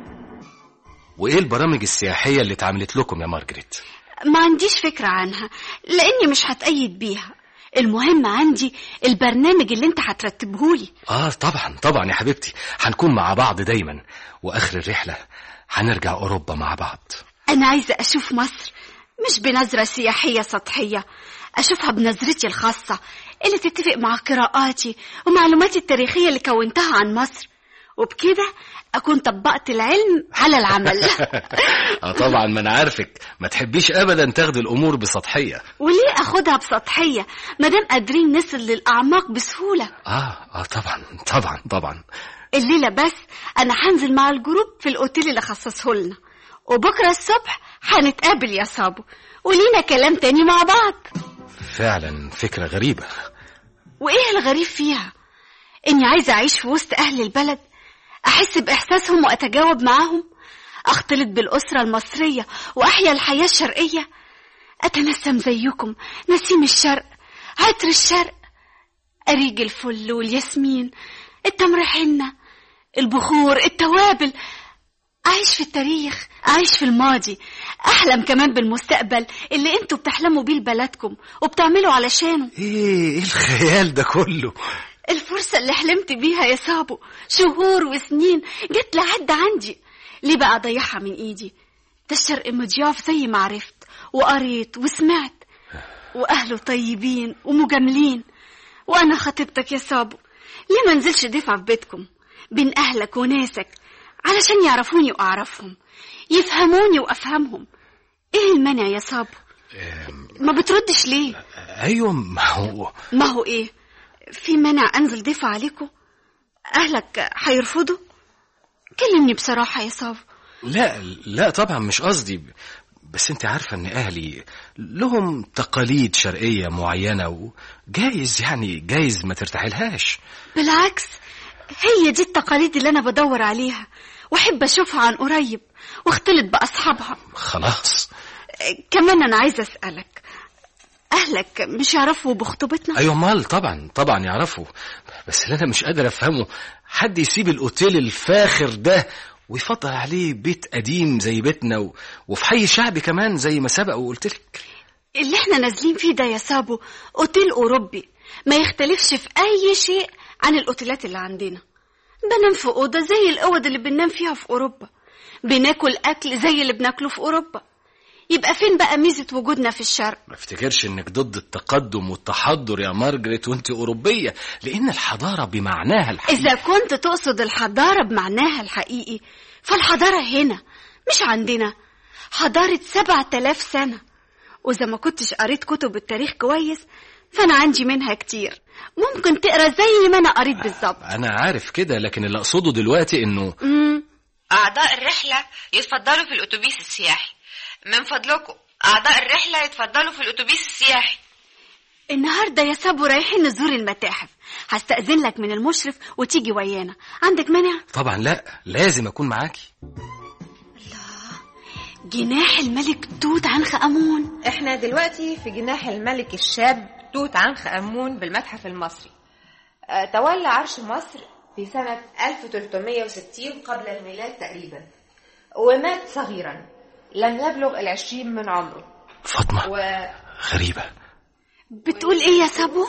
وايه البرامج السياحيه اللي اتعملت لكم يا مارجريت ما عنديش فكره عنها لاني مش هتأيد بيها المهم عندي البرنامج اللي انت هترتبهولي اه طبعا طبعا يا حبيبتي هنكون مع بعض دايما واخر الرحله هنرجع اوروبا مع بعض انا عايزه اشوف مصر مش بنظره سياحيه سطحيه اشوفها بنظرتي الخاصه اللي تتفق مع قراءاتي ومعلوماتي التاريخيه اللي كونتها عن مصر وبكده اكون طبقت العلم على العمل اه طبعا ما انا عارفك ما تحبيش ابدا تاخدي الامور بسطحيه وليه اخدها بسطحيه مادام قادرين نصل للاعماق بسهوله اه اه طبعا طبعا طبعا الليله بس انا هنزل مع الجروب في الاوتيل اللي خصصه لنا وبكره الصبح هنتقابل يا صابو ولينا كلام تاني مع بعض فعلا فكره غريبه وايه الغريب فيها اني عايزه اعيش في وسط اهل البلد احس باحساسهم واتجاوب معاهم اختلط بالاسره المصريه واحيا الحياه الشرقيه اتنسم زيكم نسيم الشرق عطر الشرق اريج الفل والياسمين التمر حنه البخور التوابل أعيش في التاريخ أعيش في الماضي أحلم كمان بالمستقبل اللي انتوا بتحلموا بيه لبلدكم وبتعملوا علشانه ايه ايه الخيال ده كله الفرصة اللي حلمت بيها يا صابو شهور وسنين جت لعد عندي ليه بقى أضيعها من إيدي ده الشرق مضياف زي ما عرفت وقريت وسمعت وأهله طيبين ومجاملين وأنا خطيبتك يا صابو ليه ما نزلش دفع في بيتكم بين أهلك وناسك علشان يعرفوني وأعرفهم يفهموني وأفهمهم إيه المانع يا صابو ما بتردش ليه ايوه ما هو ما هو إيه في مانع أنزل ضيفة عليكم أهلك هيرفضوا كلمني بصراحة يا صابو لا لا طبعا مش قصدي بس انت عارفة ان اهلي لهم تقاليد شرقية معينة وجايز يعني جايز ما ترتاحلهاش بالعكس هي دي التقاليد اللي أنا بدور عليها وأحب أشوفها عن قريب واختلط بأصحابها خلاص كمان أنا عايزة أسألك أهلك مش يعرفوا بخطوبتنا؟ ايوه مال طبعا طبعا يعرفوا بس اللي انا مش قادر افهمه حد يسيب الاوتيل الفاخر ده ويفضل عليه بيت قديم زي بيتنا و... وفي حي شعبي كمان زي ما سبق وقلت لك اللي احنا نازلين فيه ده يا سابو اوتيل اوروبي ما يختلفش في اي شيء عن الاوتيلات اللي عندنا بنام في اوضه زي الاوض اللي بننام فيها في اوروبا بناكل اكل زي اللي بناكله في اوروبا يبقى فين بقى ميزه وجودنا في الشرق ما افتكرش انك ضد التقدم والتحضر يا مارجريت وانت اوروبيه لان الحضاره بمعناها الحقيقي اذا كنت تقصد الحضاره بمعناها الحقيقي فالحضاره هنا مش عندنا حضاره سبعة آلاف سنه وإذا ما كنتش قريت كتب التاريخ كويس فأنا عندي منها كتير ممكن تقرا زي ما أنا قريت بالظبط انا عارف كده لكن اللي اقصده دلوقتي انه مم. أعضاء الرحلة يتفضلوا في الأتوبيس السياحي من فضلكم أعضاء الرحلة يتفضلوا في الأتوبيس السياحي النهارده يا سابو رايحين نزور المتاحف هستأذن لك من المشرف وتيجي ويانا عندك مانع طبعا لا لازم اكون معاكي جناح الملك توت عنخ آمون احنا دلوقتي في جناح الملك الشاب توت عنخ آمون بالمتحف المصري آه، تولى عرش مصر في سنة 1360 قبل الميلاد تقريبا ومات صغيرا لم يبلغ العشرين من عمره فاطمه و... غريبه بتقول ايه يا سابو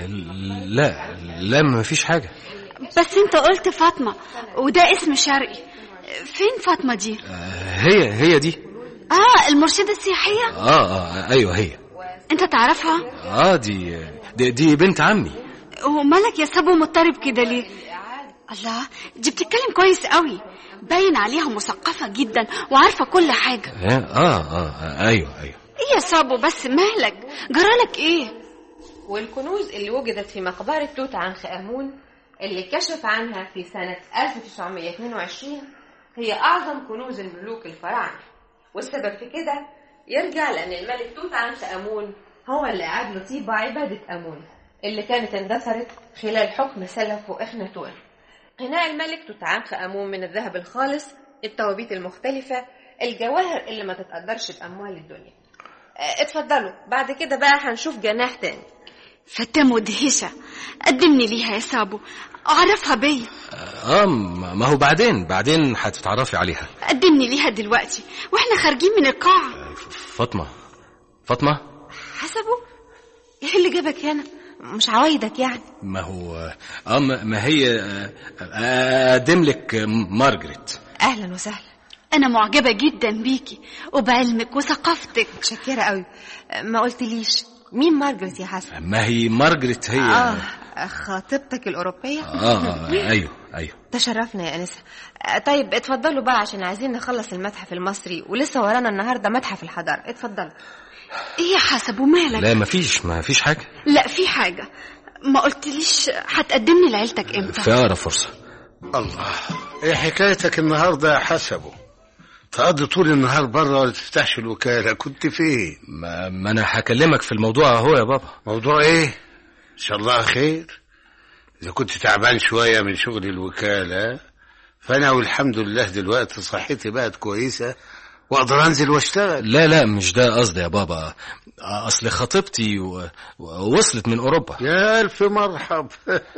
لا لا ما فيش حاجه بس انت قلت فاطمة وده اسم شرقي فين فاطمة دي هي هي دي اه المرشدة السياحية اه اه ايوه هي انت تعرفها اه دي دي, دي بنت عمي ومالك يا سابو مضطرب كده ليه الله دي بتتكلم كويس قوي باين عليها مثقفة جدا وعارفة كل حاجة اه اه, آه ايوه ايوه ايه يا سابو بس مالك جرالك ايه والكنوز اللي وجدت في مقبرة توت عنخ آمون اللي كشف عنها في سنة 1922 هي أعظم كنوز الملوك الفراعنة والسبب في كده يرجع لأن الملك توت عنخ آمون هو اللي أعاد له طيبة عبادة آمون اللي كانت اندثرت خلال حكم سلفه إخناتون قناع الملك توت عنخ آمون من الذهب الخالص التوابيت المختلفة الجواهر اللي ما تتقدرش بأموال الدنيا اه، اتفضلوا بعد كده بقى هنشوف جناح تاني فتاة مدهشة قدمني ليها يا سابو اعرفها بيا اه ما ما هو بعدين بعدين هتتعرفي عليها قدمني ليها دلوقتي واحنا خارجين من القاعة فاطمه فاطمه حسبه ايه اللي جابك هنا مش عوايدك يعني ما هو اه ما ما هي آه، آه، اقدم لك مارجريت أهلا وسهلا انا معجبة جدا بيكي وبعلمك وثقافتك متشكرة قوي ما قلتليش مين مارجريت يا حسن ما هي مارجريت هي اه خطيبتك الأوروبية آه, آه ايوه ايوه تشرفنا يا أنسة آه، طيب اتفضلوا بقى عشان عايزين نخلص المتحف المصري ولسه ورانا النهاردة متحف الحضارة اتفضلوا ايه يا حسب ومالك لا ما فيش ما فيش حاجه لا في حاجة ما قلتليش هتقدمني لعيلتك امتى في اقرب فرصه الله ايه حكايتك النهارده يا حسبه تقضي طول النهار بره ولا تفتحش الوكاله كنت فين ما, ما انا هكلمك في الموضوع اهو يا بابا موضوع ايه ان شاء الله خير اذا كنت تعبان شويه من شغل الوكاله فانا والحمد لله دلوقتي صحتي بقت كويسه واقدر انزل واشتغل لا لا مش ده قصدي يا بابا اصل خطيبتي و... وصلت من اوروبا يا الف مرحب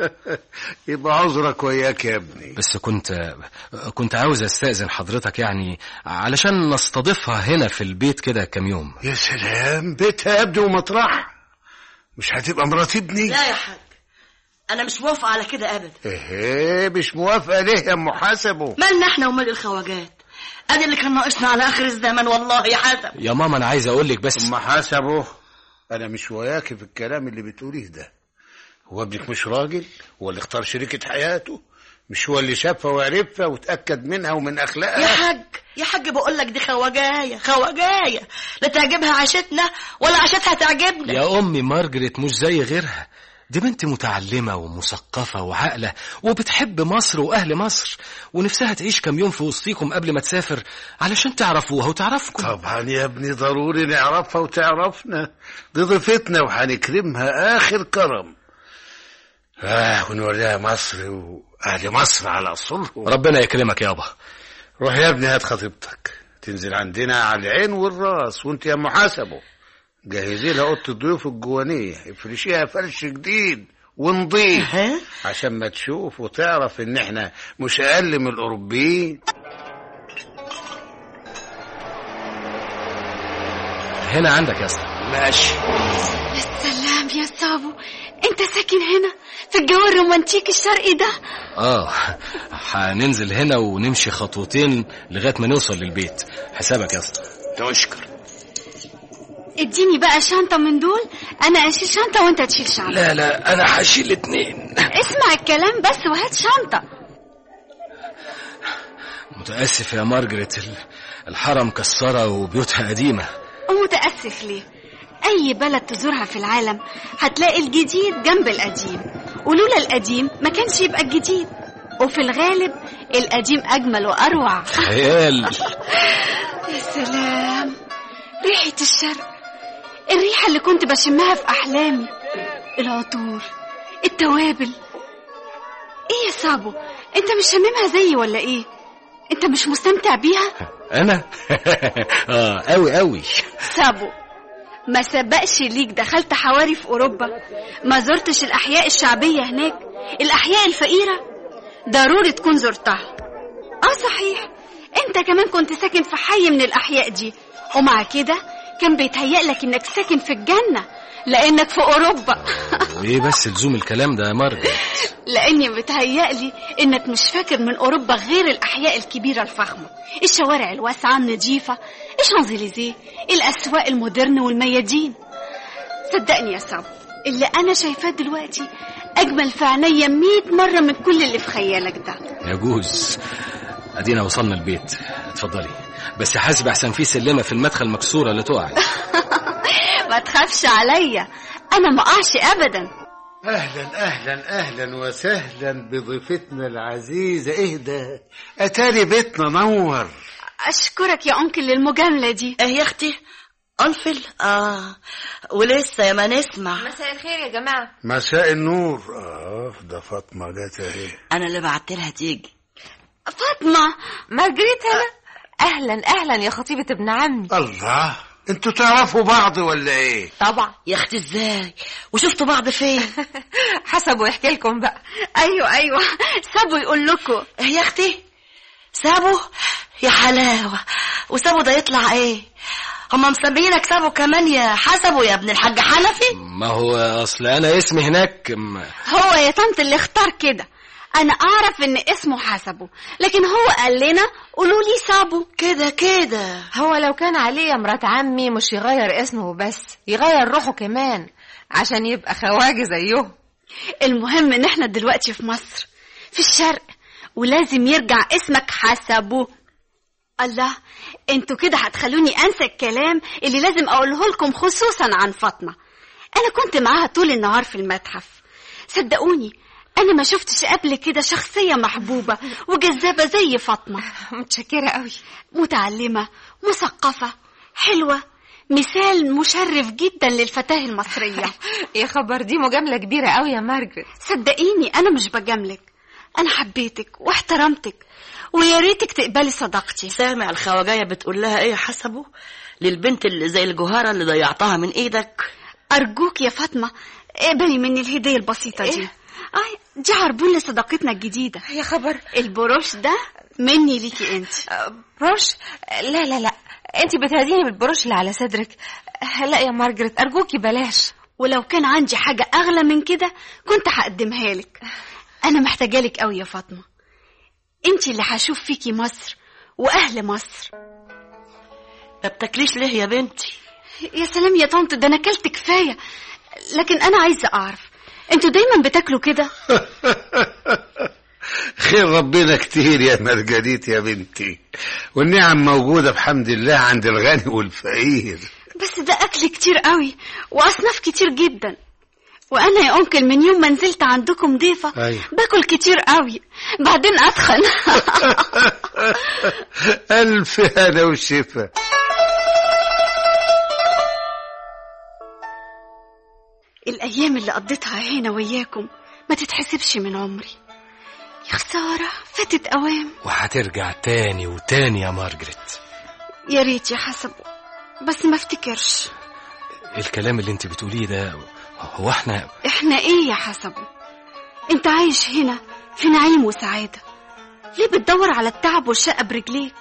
يبقى عذرك وياك يا ابني بس كنت كنت عاوز استاذن حضرتك يعني علشان نستضيفها هنا في البيت كده كام يوم يا سلام بيتها يا ابني ومطرح مش هتبقى مرات ابني لا يا حاج انا مش موافقه على كده ابدا ايه مش موافقه ليه يا ام حسبه مالنا احنا ومال الخواجات ادي اللي كان ناقصنا على اخر الزمن والله يا حسن يا ماما انا عايز اقول لك بس ام حسبه انا مش وياك في الكلام اللي بتقوليه ده هو ابنك مش راجل هو اللي اختار شريكة حياته مش هو اللي شافها وعرفها وتأكد منها ومن يا أخلاقها حاج يا حاج بقول لك دي خواجايه خواجايه لا تعجبها عيشتنا ولا عيشتها تعجبنا يا أمي مارجريت مش زي غيرها دي بنت متعلمة ومثقفة وعاقلة وبتحب مصر وأهل مصر ونفسها تعيش كام يوم في وسطيكم قبل ما تسافر علشان تعرفوها وتعرفكم طبعا يا ابني ضروري نعرفها وتعرفنا دي ضيفتنا وهنكرمها آخر كرم آه ونوريها مصر وأهل مصر على أصولهم ربنا يكرمك يابا روح يا ابني هات خطيبتك تنزل عندنا على العين والراس وانت يا محاسبه جهزي لها اوضه الضيوف الجوانيه افرشيها فرش جديد ونضيف ها؟ عشان ما تشوف وتعرف ان احنا مش اقل من الاوروبيين هنا عندك يا اسطى ماشي يا سلام يا صابو انت ساكن هنا في الجو الرومانتيكي الشرقي ده اه هننزل هنا ونمشي خطوتين لغاية ما نوصل للبيت حسابك يا اسطى تشكر اديني بقى شنطة من دول انا اشيل شنطة وانت تشيل شنطة لا لا انا هشيل اتنين اسمع الكلام بس وهات شنطة متأسف يا مارجريت ال- الحارة مكسرة وبيوتها قديمة ومتأسف ليه أي بلد تزورها في العالم هتلاقي الجديد جنب القديم ولولا القديم ما كانش يبقى الجديد وفي الغالب القديم أجمل وأروع خيال يا سلام ريحة الشرق الريحة اللي كنت بشمها في أحلامي العطور التوابل إيه يا صابو أنت مش شاممها زيي ولا إيه أنت مش مستمتع بيها انا اه قوي قوي سابو ما سبقش ليك دخلت حواري في أوروبا ما زرتش الأحياء الشعبية هناك الأحياء الفقيرة ضروري تكون زرتها آه صحيح أنت كمان كنت ساكن في حي من الأحياء دي ومع كده كان بيتهيأ لك إنك ساكن في الجنة لأنك في أوروبا وايه بس لزوم الكلام ده يا مارجريت لاني متهيألي انك مش فاكر من اوروبا غير الاحياء الكبيره الفخمه الشوارع الواسعه النظيفه الشانزليزيه الاسواق المودرن والميادين صدقني يا صاحبي اللي انا شايفاه دلوقتي اجمل في عينيا 100 مره من كل اللي في خيالك ده يجوز ادينا وصلنا البيت اتفضلي بس حاسب احسن في سلمه في المدخل مكسوره لا تقعي ما تخافش عليا انا ما اقعش ابدا اهلا اهلا اهلا وسهلا بضيفتنا العزيزه اهدى اتاري بيتنا نور اشكرك يا انكل للمجامله دي ايه يا اختي انفل اه ولسه يا ما نسمع مساء الخير يا جماعة مساء النور اه ده فاطمه جت اهي انا اللي بعت لها تيجي فاطمه مارجريت هنا أهلا أهلا يا خطيبة ابن عمي الله انتوا تعرفوا بعض ولا ايه طبعا يا اختي ازاي وشفتوا بعض فين حسب ويحكي لكم بقى ايوه ايوه سابوا يقول لكم ايه يا اختي سابو يا حلاوه وسابو ده يطلع ايه هما مسميينك سابو كمان يا حسبه يا ابن الحاج حنفي ما هو اصل انا اسمي هناك م- هو يا طنط اللي اختار كده انا اعرف ان اسمه حسبه لكن هو قال لنا قولوا لي صابو كده كده هو لو كان عليه يا مرات عمي مش يغير اسمه وبس يغير روحه كمان عشان يبقى خواجه زيهم المهم ان احنا دلوقتي في مصر في الشرق ولازم يرجع اسمك حسبه الله انتوا كده هتخلوني انسى الكلام اللي لازم اقوله لكم خصوصا عن فاطمه انا كنت معاها طول النهار في المتحف صدقوني انا ما شفتش قبل كده شخصيه محبوبه وجذابه زي فاطمه متشكرة قوي متعلمه مثقفه حلوه مثال مشرف جدا للفتاه المصريه يا خبر دي مجاملة كبيرة قوي يا مارجريت صدقيني انا مش بجاملك انا حبيتك واحترمتك ويا ريتك تقبلي صداقتي سامع الخواجايه بتقول لها ايه يا حسبه للبنت اللي زي الجوهره اللي ضيعتها من ايدك ارجوك يا فاطمه اقبلي مني الهديه البسيطه دي إيه؟ آه دي عربون لصداقتنا الجديده يا خبر البروش ده مني ليكي انت آه، بروش لا لا لا انت بتهديني بالبروش اللي على صدرك آه، لا يا مارجريت ارجوكي بلاش ولو كان عندي حاجه اغلى من كده كنت هقدمها لك انا محتاجه لك قوي يا فاطمه انت اللي هشوف فيكي مصر واهل مصر ما بتاكليش ليه يا بنتي يا سلام يا طنط ده انا اكلت كفايه لكن انا عايزه اعرف انتوا دايما بتاكلوا كده خير ربنا كتير يا مرجديت يا بنتي والنعم موجودة بحمد الله عند الغني والفقير بس ده أكل كتير قوي وأصناف كتير جدا وأنا يا أنكل من يوم ما نزلت عندكم ضيفة أيوة. باكل كتير قوي بعدين أتخن ألف هنا وشفا الأيام اللي قضيتها هنا وياكم ما تتحسبش من عمري يا خسارة فاتت أوام وهترجع تاني وتاني يا مارجريت يا ريت يا حسب بس ما افتكرش الكلام اللي انت بتقوليه ده هو احنا احنا ايه يا حسبه انت عايش هنا في نعيم وسعادة ليه بتدور على التعب والشقة برجليك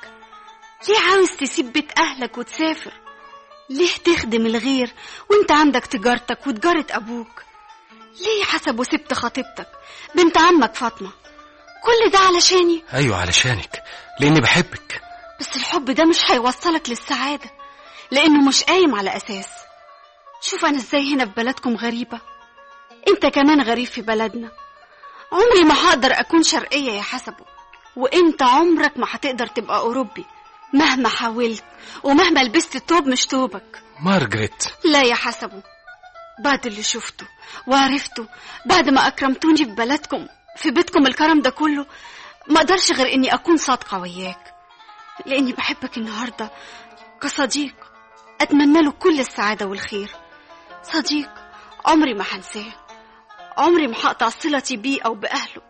ليه عاوز تسيب بيت اهلك وتسافر ليه تخدم الغير وانت عندك تجارتك وتجارة ابوك ليه يا حسب وسبت خطيبتك بنت عمك فاطمة كل ده علشاني ايوه علشانك لاني بحبك بس الحب ده مش هيوصلك للسعادة لأنه مش قايم على أساس شوف أنا إزاي هنا في بلدكم غريبة أنت كمان غريب في بلدنا عمري ما هقدر أكون شرقية يا حسبه وأنت عمرك ما هتقدر تبقى أوروبي مهما حاولت ومهما لبست توب مش توبك مارجريت لا يا حسبه بعد اللي شفته وعرفته بعد ما أكرمتوني في بلدكم في بيتكم الكرم ده كله ما أقدرش غير إني أكون صادقة وياك لأني بحبك النهاردة كصديق أتمنى له كل السعادة والخير صديق عمري ما هنساه عمري ما هقطع صلتي بيه أو بأهله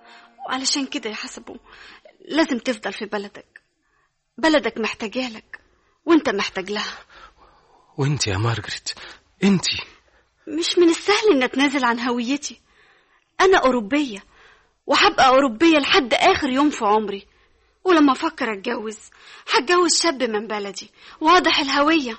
وعلشان كده يا حسبه لازم تفضل في بلدك بلدك محتاجالك وانت محتاج لها وانت يا مارجريت انت مش من السهل ان اتنازل عن هويتي انا اوروبيه وهبقى اوروبيه لحد اخر يوم في عمري ولما افكر اتجوز هتجوز شاب من بلدي واضح الهويه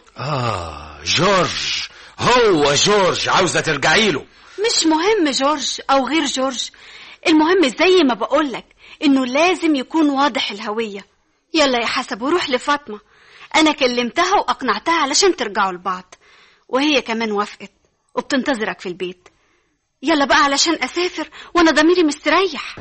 اه جورج هو جورج عاوزه ترجعي له مش مهم جورج او غير جورج المهم زي ما بقولك انه لازم يكون واضح الهويه يلا يا حسب وروح لفاطمه انا كلمتها واقنعتها علشان ترجعوا لبعض وهي كمان وافقت وبتنتظرك في البيت يلا بقى علشان اسافر وانا ضميري مستريح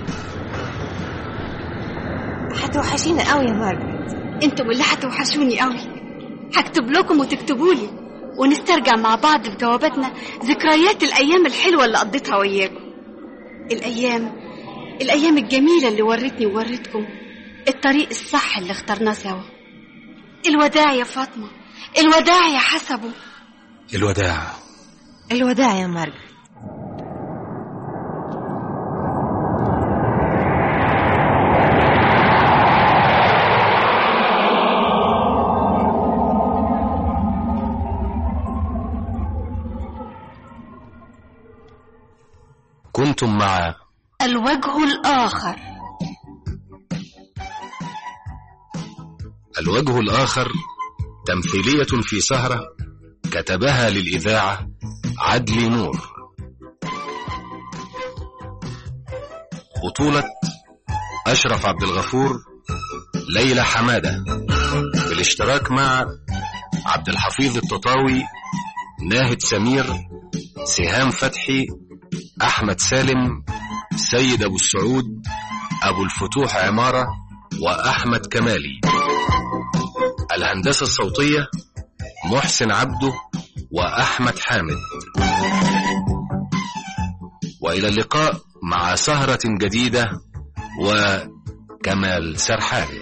هتوحشينا قوي يا مارجريت انتم اللي هتوحشوني قوي هكتب لكم وتكتبوا لي ونسترجع مع بعض في جواباتنا ذكريات الايام الحلوه اللي قضيتها وياكم الايام الايام الجميله اللي ورتني وورتكم الطريق الصح اللي اخترناه سوا الوداع يا فاطمه الوداع يا حسبه الوداع الوداع يا مارجريت كنتم مع الوجه الاخر الوجه الآخر تمثيلية في سهرة كتبها للإذاعة عدلي نور بطولة أشرف عبد الغفور ليلى حمادة بالاشتراك مع عبد الحفيظ التطاوي ناهد سمير سهام فتحي أحمد سالم سيد أبو السعود أبو الفتوح عمارة وأحمد كمالي الهندسة الصوتية محسن عبده وأحمد حامد وإلى اللقاء مع سهرة جديدة وكمال سرحان